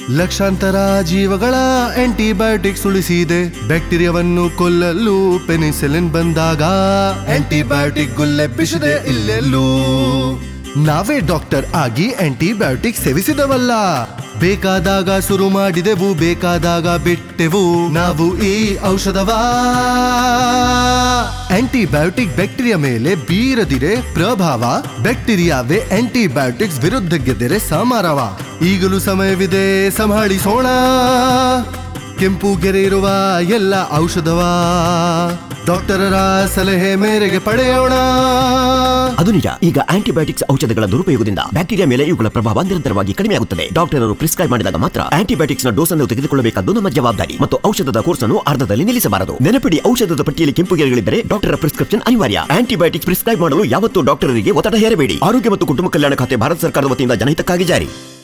ಲಕ್ಷಾಂತರ ಜೀವಗಳ ಆಂಟಿಬಯೋಟಿಕ್ಸ್ ಉಳಿಸಿದೆ ಬ್ಯಾಕ್ಟೀರಿಯಾವನ್ನು ಕೊಲ್ಲಲು ಪೆನಿಸಿಲಿನ್ ಬಂದಾಗ ಆಂಟಿಬಯೋಟಿಕ್ ಗುಲ್ಲೆಬ್ಬಿಸಿದೆ ಇಲ್ಲೆಲ್ಲೂ ನಾವೇ ಡಾಕ್ಟರ್ ಆಗಿ ಆಂಟಿಬಯೋಟಿಕ್ ಸೇವಿಸಿದವಲ್ಲ ಬೇಕಾದಾಗ ಶುರು ಮಾಡಿದೆವು ಬೇಕಾದಾಗ ಬಿಟ್ಟೆವು ನಾವು ಈ ಔಷಧವಾ ಆಂಟಿಬಯೋಟಿಕ್ ಬ್ಯಾಕ್ಟೀರಿಯಾ ಮೇಲೆ ಬೀರದಿರೆ ಪ್ರಭಾವ ಬ್ಯಾಕ್ಟೀರಿಯಾವೇ ಆಂಟಿಬಯೋಟಿಕ್ಸ್ ವಿರುದ್ಧ ಗೆದ್ದರೆ ಸಮಾರವ ಈಗಲೂ ಸಮಯವಿದೆ ಸಂಭಾಳಿಸೋಣ ಕೆಂಪು ಗೆರೆ ಇರುವ ಎಲ್ಲ ಔಷಧವಾ ಡಾಕ್ಟರರ ಸಲಹೆ ಮೇರೆಗೆ ಪಡೆಯೋಣ ಅದು ನಿಜ ಈಗ ಆಂಟಿಬಯೋಟಿಕ್ಸ್ ಔಷಧಗಳ ದುರುಪಯೋಗದಿಂದ ಬ್ಯಾಕ್ಟೀರಿಯಾ ಮೇಲೆ ಇವುಗಳ ಪ್ರಭಾವ ನಿರಂತರವಾಗಿ ಕಡಿಮೆಯಾಗುತ್ತದೆ ಡಾಕ್ಟರರು ಪ್ರಿಸ್ಕ್ರೈಬ್ ಮಾಡಿದಾಗ ಮಾತ್ರ ಆಂಟಿಬಯೋಟಿಕ್ಸ್ ನ ಡೋಸ್ ಅನ್ನು ತೆಗೆದುಕೊಳ್ಳಬೇಕಾದ್ದು ನಮ್ಮ ಜವಾಬ್ದಾರಿ ಮತ್ತು ಔಷಧದ ಕೋರ್ಸ್ ಅನ್ನು ಅರ್ಧದಲ್ಲಿ ನಿಲ್ಲಿಸಬಾರದು ನೆನಪಿಡಿ ಔಷಧದ ಪಟ್ಟಿಯಲ್ಲಿ ಕೆಂಪು ಗೆರೆಗಳಿದ್ದರೆ ಡಾಕ್ಟರ್ ಪ್ರಿಸ್ಕ್ರಿಪ್ಷನ್ ಅನಿವಾರ್ಯ ಆಂಟಿಬಯೋಟಿಕ್ಸ್ ಪ್ರಿಸ್ಕ್ರೈಬ್ ಮಾಡಲು ಯಾವತ್ತೂ ಡಾಕ್ಟರಿಗೆ ಒತ್ತಡ ಹೇರಬೇಡಿ ಆರೋಗ್ಯ ಮತ್ತು ಕುಟುಂಬ ಕಲ್ಯಾಣ ಖಾತೆ ಭಾರತ ಸರ್ಕಾರದ ವತಿಯಿಂದ ಜನಹಿತಕ್ಕಾಗಿ ಜಾರಿ